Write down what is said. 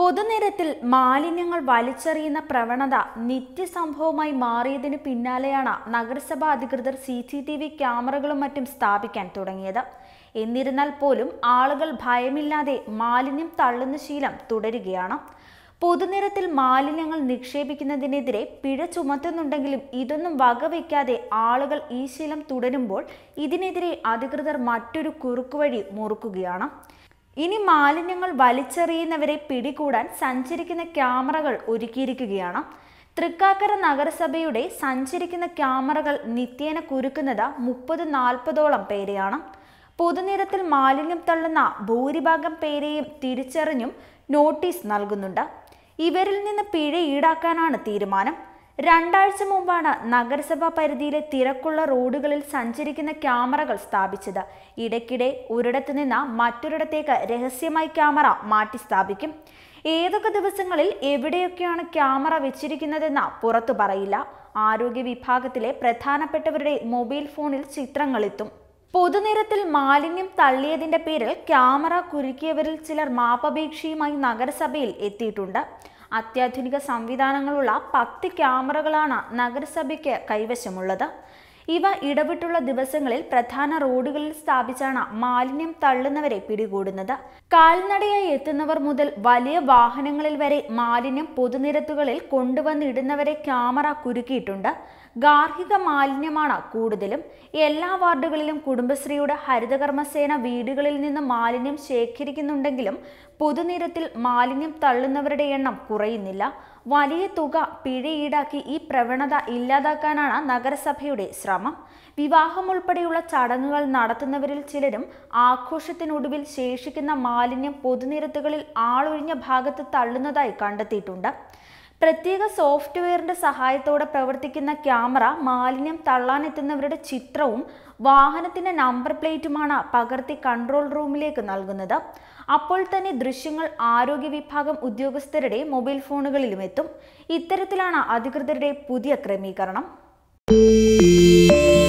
പൊതുനിരത്തിൽ മാലിന്യങ്ങൾ വലിച്ചെറിയുന്ന പ്രവണത നിത്യസംഭവമായി മാറിയതിന് പിന്നാലെയാണ് നഗരസഭാ അധികൃതർ സി സി ടി വി ക്യാമറകളും മറ്റും സ്ഥാപിക്കാൻ തുടങ്ങിയത് എന്നിരുന്നാൽ പോലും ആളുകൾ ഭയമില്ലാതെ മാലിന്യം തള്ളുന്ന ശീലം തുടരുകയാണ് പൊതുനിരത്തിൽ മാലിന്യങ്ങൾ നിക്ഷേപിക്കുന്നതിനെതിരെ പിഴ ചുമത്തുന്നുണ്ടെങ്കിലും ഇതൊന്നും വകവയ്ക്കാതെ ആളുകൾ ഈ ശീലം തുടരുമ്പോൾ ഇതിനെതിരെ അധികൃതർ മറ്റൊരു കുറുക്കുവഴി മുറുക്കുകയാണ് ഇനി മാലിന്യങ്ങൾ വലിച്ചെറിയുന്നവരെ പിടികൂടാൻ സഞ്ചരിക്കുന്ന ക്യാമറകൾ ഒരുക്കിയിരിക്കുകയാണ് തൃക്കാക്കര നഗരസഭയുടെ സഞ്ചരിക്കുന്ന ക്യാമറകൾ നിത്യേന കുരുക്കുന്നത് മുപ്പത് നാൽപ്പതോളം പേരെയാണ് പൊതുനിരത്തിൽ മാലിന്യം തള്ളുന്ന ഭൂരിഭാഗം പേരെയും തിരിച്ചറിഞ്ഞും നോട്ടീസ് നൽകുന്നുണ്ട് ഇവരിൽ നിന്ന് പിഴ ഈടാക്കാനാണ് തീരുമാനം രണ്ടാഴ്ച മുമ്പാണ് നഗരസഭാ പരിധിയിലെ തിരക്കുള്ള റോഡുകളിൽ സഞ്ചരിക്കുന്ന ക്യാമറകൾ സ്ഥാപിച്ചത് ഇടയ്ക്കിടെ ഒരിടത്തു നിന്ന് മറ്റൊരിടത്തേക്ക് രഹസ്യമായി ക്യാമറ മാറ്റി സ്ഥാപിക്കും ഏതൊക്കെ ദിവസങ്ങളിൽ എവിടെയൊക്കെയാണ് ക്യാമറ വെച്ചിരിക്കുന്നതെന്ന് പുറത്തു പറയില്ല ആരോഗ്യ വിഭാഗത്തിലെ പ്രധാനപ്പെട്ടവരുടെ മൊബൈൽ ഫോണിൽ ചിത്രങ്ങളെത്തും പൊതുനിരത്തിൽ മാലിന്യം തള്ളിയതിന്റെ പേരിൽ ക്യാമറ കുരുക്കിയവരിൽ ചിലർ മാപ്പപേക്ഷയുമായി നഗരസഭയിൽ എത്തിയിട്ടുണ്ട് അത്യാധുനിക സംവിധാനങ്ങളുള്ള പത്ത് ക്യാമറകളാണ് നഗരസഭയ്ക്ക് കൈവശമുള്ളത് ഇവ ഇടവിട്ടുള്ള ദിവസങ്ങളിൽ പ്രധാന റോഡുകളിൽ സ്ഥാപിച്ചാണ് മാലിന്യം തള്ളുന്നവരെ പിടികൂടുന്നത് കാൽനടയായി എത്തുന്നവർ മുതൽ വലിയ വാഹനങ്ങളിൽ വരെ മാലിന്യം പൊതുനിരത്തുകളിൽ കൊണ്ടുവന്നിടുന്നവരെ ക്യാമറ കുരുക്കിയിട്ടുണ്ട് ഗാർഹിക മാലിന്യമാണ് കൂടുതലും എല്ലാ വാർഡുകളിലും കുടുംബശ്രീയുടെ ഹരിതകർമ്മസേന വീടുകളിൽ നിന്ന് മാലിന്യം ശേഖരിക്കുന്നുണ്ടെങ്കിലും പൊതുനിരത്തിൽ മാലിന്യം തള്ളുന്നവരുടെ എണ്ണം കുറയുന്നില്ല വലിയ തുക പിഴ ഈടാക്കി ഈ പ്രവണത ഇല്ലാതാക്കാനാണ് നഗരസഭയുടെ ശ്രമം വിവാഹം ഉൾപ്പെടെയുള്ള ചടങ്ങുകൾ നടത്തുന്നവരിൽ ചിലരും ആഘോഷത്തിനൊടുവിൽ ശേഷിക്കുന്ന മാലിന്യം പൊതുനിരത്തുകളിൽ ആളൊഴിഞ്ഞ ഭാഗത്ത് തള്ളുന്നതായി കണ്ടെത്തിയിട്ടുണ്ട് പ്രത്യേക സോഫ്റ്റ്വെയറിന്റെ സഹായത്തോടെ പ്രവർത്തിക്കുന്ന ക്യാമറ മാലിന്യം തള്ളാനെത്തുന്നവരുടെ ചിത്രവും വാഹനത്തിന്റെ നമ്പർ പ്ലേറ്റുമാണ് പകർത്തി കൺട്രോൾ റൂമിലേക്ക് നൽകുന്നത് അപ്പോൾ തന്നെ ദൃശ്യങ്ങൾ ആരോഗ്യ വിഭാഗം ഉദ്യോഗസ്ഥരുടെ മൊബൈൽ ഫോണുകളിലും എത്തും ഇത്തരത്തിലാണ് അധികൃതരുടെ പുതിയ ക്രമീകരണം